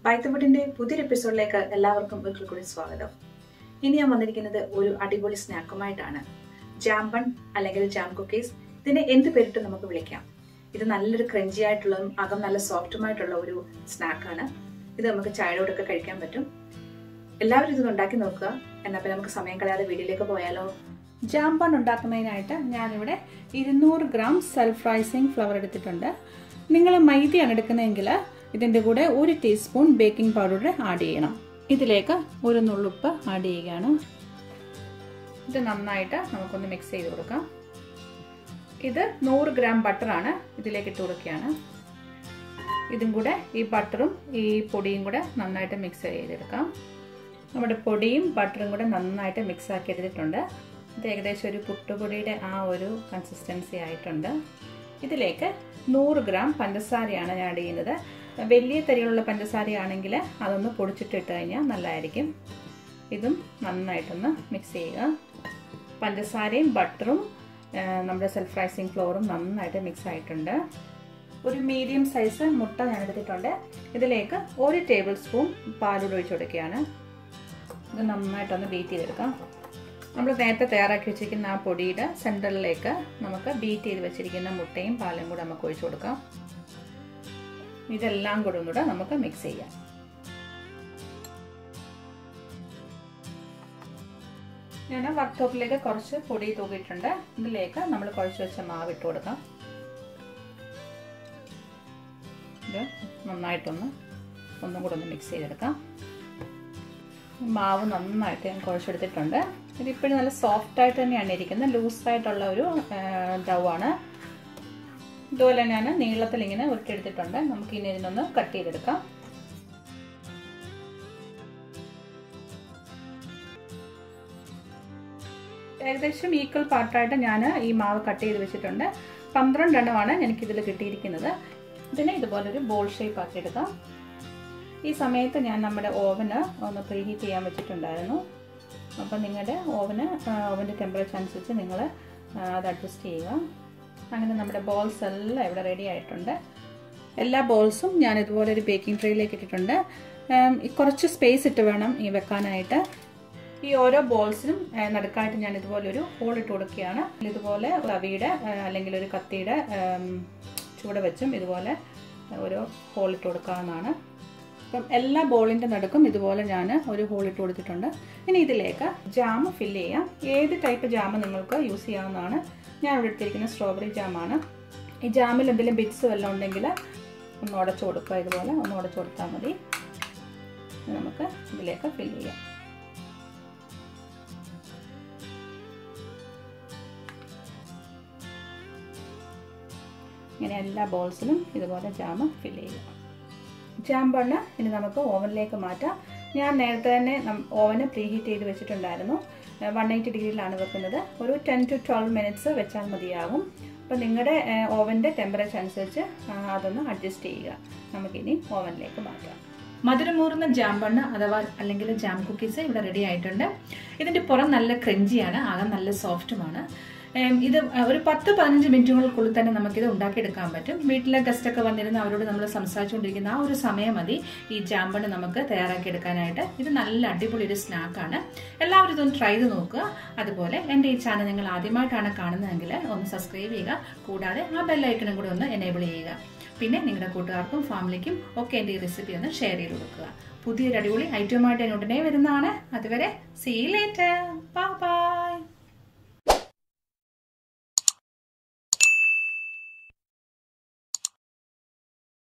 പൈത്തമുട്ടിന്റെ പുതിയൊരു എപ്പിസോഡിലേക്ക് എല്ലാവർക്കും ഒരിക്കൽ കൂടി സ്വാഗതം ഇനി ഞാൻ വന്നിരിക്കുന്നത് ഒരു അടിപൊളി സ്നാക്കുമായിട്ടാണ് ജാംബൺ അല്ലെങ്കിൽ ജാം കുക്കീസ് ഇതിനെ എന്ത് പേരിട്ട് നമുക്ക് വിളിക്കാം ഇത് നല്ലൊരു ക്രഞ്ചി ആയിട്ടുള്ളതും അകം നല്ല സോഫ്റ്റുമായിട്ടുള്ള ഒരു സ്നാക്കാണ് ഇത് നമുക്ക് ചായയോടൊക്കെ കഴിക്കാൻ പറ്റും എല്ലാവരും ഇത് ഉണ്ടാക്കി നോക്കുക എന്നാൽ പിന്നെ നമുക്ക് സമയം കളയാതെ വീഡിയോയിലേക്ക് പോയാലോ ജാംബൺ ഉണ്ടാക്കുന്നതിനായിട്ട് ഞാനിവിടെ ഇരുന്നൂറ് ഗ്രാം സെൽഫ് റൈസിങ് ഫ്ലവർ എടുത്തിട്ടുണ്ട് നിങ്ങൾ മൈദയാണ് എടുക്കുന്നതെങ്കിൽ ഇതിൻ്റെ കൂടെ ഒരു ടീസ്പൂൺ ബേക്കിംഗ് പൗഡർ ആഡ് ചെയ്യണം ഇതിലേക്ക് ഒരു നുള്ളുപ്പ് ആഡ് ചെയ്യുകയാണ് ഇത് നന്നായിട്ട് നമുക്കൊന്ന് മിക്സ് ചെയ്ത് കൊടുക്കാം ഇത് നൂറ് ഗ്രാം ബട്ടറാണ് ഇതിലേക്ക് ഇട്ട് കൊടുക്കുകയാണ് ഇതും കൂടെ ഈ ബട്ടറും ഈ പൊടിയും കൂടെ നന്നായിട്ട് മിക്സ് ചെയ്തെടുക്കാം നമ്മുടെ പൊടിയും ബട്ടറും കൂടെ നന്നായിട്ട് മിക്സ് ആക്കി എടുത്തിട്ടുണ്ട് ഇത് ഏകദേശം ഒരു പുട്ടുപൊടിയുടെ ആ ഒരു കൺസിസ്റ്റൻസി ആയിട്ടുണ്ട് ഇതിലേക്ക് നൂറ് ഗ്രാം പഞ്ചസാരയാണ് ഞാൻ ആഡ് ചെയ്യുന്നത് വലിയ തരികളുള്ള പഞ്ചസാരയാണെങ്കിൽ അതൊന്ന് പൊടിച്ചിട്ട് ഇട്ട് കഴിഞ്ഞാൽ നല്ലതായിരിക്കും ഇതും നന്നായിട്ടൊന്ന് മിക്സ് ചെയ്യുക പഞ്ചസാരയും ബട്ടറും നമ്മുടെ സെൽഫ് റൈസിങ് ഫ്ലോറും നന്നായിട്ട് മിക്സ് ആയിട്ടുണ്ട് ഒരു മീഡിയം സൈസ് മുട്ട ഞാൻ എടുത്തിട്ടുണ്ട് ഇതിലേക്ക് ഒരു ടേബിൾ സ്പൂൺ പാലൂടെ ഒഴിച്ചു കൊടുക്കുകയാണ് ഇത് നന്നായിട്ടൊന്ന് ബീറ്റ് ചെയ്തെടുക്കാം നമ്മൾ നേരത്തെ തയ്യാറാക്കി വെച്ചിരിക്കുന്ന ആ പൊടിയുടെ സെൻറ്ററിലേക്ക് നമുക്ക് ബീറ്റ് ചെയ്ത് വെച്ചിരിക്കുന്ന മുട്ടയും പാലും കൂടെ നമുക്ക് ഒഴിച്ചു കൊടുക്കാം ഇതെല്ലാം കൂടെ കൂടെ നമുക്ക് മിക്സ് ചെയ്യാം ഞാൻ വർക്ക് ടോപ്പിലേക്ക് കുറച്ച് പൊടി തൂക്കിയിട്ടുണ്ട് ഇതിലേക്ക് നമ്മൾ കുഴച്ച് വെച്ച മാവ് ഇട്ട് കൊടുക്കാം ഇത് നന്നായിട്ടൊന്ന് ഒന്നും കൂടെ ഒന്ന് മിക്സ് ചെയ്തെടുക്കാം മാവ് നന്നായിട്ട് ഞാൻ കുഴച്ചെടുത്തിട്ടുണ്ട് ഇതിപ്പോഴും നല്ല സോഫ്റ്റ് ആയിട്ട് തന്നെയാണ് ഇരിക്കുന്നത് ലൂസായിട്ടുള്ള ഒരു ഡൗ ആണ് ഇതുപോലെ ഞാൻ നീളത്തിൽ ഇങ്ങനെ ഉരുട്ടിയെടുത്തിട്ടുണ്ട് നമുക്ക് ഇനി ഇതിനൊന്ന് കട്ട് ചെയ്തെടുക്കാം ഏകദേശം ഈക്വൽ പാർട്ടായിട്ട് ഞാൻ ഈ മാവ് കട്ട് ചെയ്ത് വെച്ചിട്ടുണ്ട് പന്ത്രണ്ടെണ്ണമാണ് എനിക്കിതിൽ കിട്ടിയിരിക്കുന്നത് ഇതിനെ ഇതുപോലൊരു ബോൾ ഷേപ്പ് ആക്കി എടുക്കാം ഈ സമയത്ത് ഞാൻ നമ്മുടെ ഓവന് ഒന്ന് പ്രീ ഹീറ്റ് ചെയ്യാൻ വെച്ചിട്ടുണ്ടായിരുന്നു അപ്പം നിങ്ങളുടെ ഓവന് ഓവൻ്റെ ടെമ്പറേച്ചർ അനുസരിച്ച് നിങ്ങൾ അത് അഡ്ജസ്റ്റ് ചെയ്യുക അങ്ങനെ നമ്മുടെ ബോൾസ് എല്ലാം ഇവിടെ റെഡി ആയിട്ടുണ്ട് എല്ലാ ബോൾസും ഞാൻ ഇതുപോലെ ഒരു ബേക്കിംഗ് ട്രേയിലേക്ക് ഇട്ടിട്ടുണ്ട് കുറച്ച് സ്പേസ് ഇട്ട് വേണം ഈ വെക്കാനായിട്ട് ഈ ഓരോ ബോൾസിനും നടുക്കായിട്ട് ഞാൻ ഇതുപോലെ ഒരു ഹോൾ ഇട്ട് കൊടുക്കുകയാണ് ഇതുപോലെ തവിയുടെ അല്ലെങ്കിൽ ഒരു കത്തിയുടെ ചൂട് വെച്ചും ഇതുപോലെ ഒരു ഹോൾ ഇട്ട് കൊടുക്കാവുന്നതാണ് അപ്പം എല്ലാ ബോളിൻ്റെ നടുക്കും ഇതുപോലെ ഞാൻ ഒരു ഹോൾ ഇട്ട് കൊടുത്തിട്ടുണ്ട് ഇനി ഇതിലേക്ക് ജാം ഫില്ല് ചെയ്യാം ഏത് ടൈപ്പ് ജാം നിങ്ങൾക്ക് യൂസ് ചെയ്യാവുന്നതാണ് ഞാൻ ഇവിടെ എടുത്തിരിക്കുന്ന സ്ട്രോബെറി ജാമാണ് ഈ ജാമിൽ എന്തെങ്കിലും ബിറ്റ്സ് വല്ലതും ഉണ്ടെങ്കിൽ ഒന്ന് ഉടച്ചു കൊടുക്കുക ഇതുപോലെ ഒന്ന് ഉടച്ചു കൊടുത്താൽ മതി നമുക്ക് ഇതിലേക്ക് ഫില്ല് ചെയ്യാം ഇങ്ങനെ എല്ലാ ബോൾസിലും ഇതുപോലെ ജാം ഫില്ല് ചെയ്യുക ജാം ബണ്ണ് ഇനി നമുക്ക് ഓവനിലേക്ക് മാറ്റാം ഞാൻ നേരത്തെ തന്നെ ഓവന് പ്രീ ഹീറ്റ് ചെയ്ത് വെച്ചിട്ടുണ്ടായിരുന്നു വൺ എയ്റ്റി ഡിഗ്രിയിലാണ് വെക്കുന്നത് ഒരു ടെൻ ടു ട്വൽവ് മിനിറ്റ്സ് വെച്ചാൽ മതിയാകും അപ്പോൾ നിങ്ങളുടെ ഓവൻ്റെ ടെമ്പറേച്ചർ അനുസരിച്ച് അതൊന്ന് അഡ്ജസ്റ്റ് ചെയ്യുക നമുക്കിനി ഓവനിലേക്ക് മാറ്റാം മധുരമൂർന്ന ജാം ബണ്ണ് അഥവാ അല്ലെങ്കിൽ ജാം കുക്കീസ് ഇവിടെ റെഡി ആയിട്ടുണ്ട് ഇതിൻ്റെ പുറം നല്ല ക്രഞ്ചിയാണ് ആകെ നല്ല സോഫ്റ്റുമാണ് ഇത് ഒരു പത്ത് പതിനഞ്ച് മിനിറ്റുകൾക്കുള്ളിൽ തന്നെ നമുക്കിത് ഉണ്ടാക്കിയെടുക്കാൻ പറ്റും വീട്ടിലെ ഗസ്റ്റൊക്കെ വന്നിരുന്ന് അവരോട് നമ്മൾ സംസാരിച്ചുകൊണ്ടിരിക്കുന്ന ആ ഒരു സമയം മതി ഈ ജാമ്പണ് നമുക്ക് തയ്യാറാക്കിയെടുക്കാനായിട്ട് ഇത് നല്ല അടിപൊളി ഒരു സ്നാക്കാണ് എല്ലാവരും ഇതൊന്ന് ട്രൈ ചെയ്ത് നോക്കുക അതുപോലെ എൻ്റെ ഈ ചാനൽ നിങ്ങൾ ആദ്യമായിട്ടാണ് കാണുന്നതെങ്കിൽ ഒന്ന് സബ്സ്ക്രൈബ് ചെയ്യുക കൂടാതെ ആ ബെല്ലൈക്കണും കൂടി ഒന്ന് എനേബിൾ ചെയ്യുക പിന്നെ നിങ്ങളുടെ കൂട്ടുകാർക്കും ഫാമിലിക്കും ഒക്കെ എൻ്റെ ഈ റെസിപ്പി ഒന്ന് ഷെയർ ചെയ്ത് കൊടുക്കുക പുതിയൊരു അടിപൊളി ഐറ്റവുമായിട്ട് ഉടനെ വരുന്നതാണ് അതുവരെ സീ ലേറ്റർ ബൈ ബൈ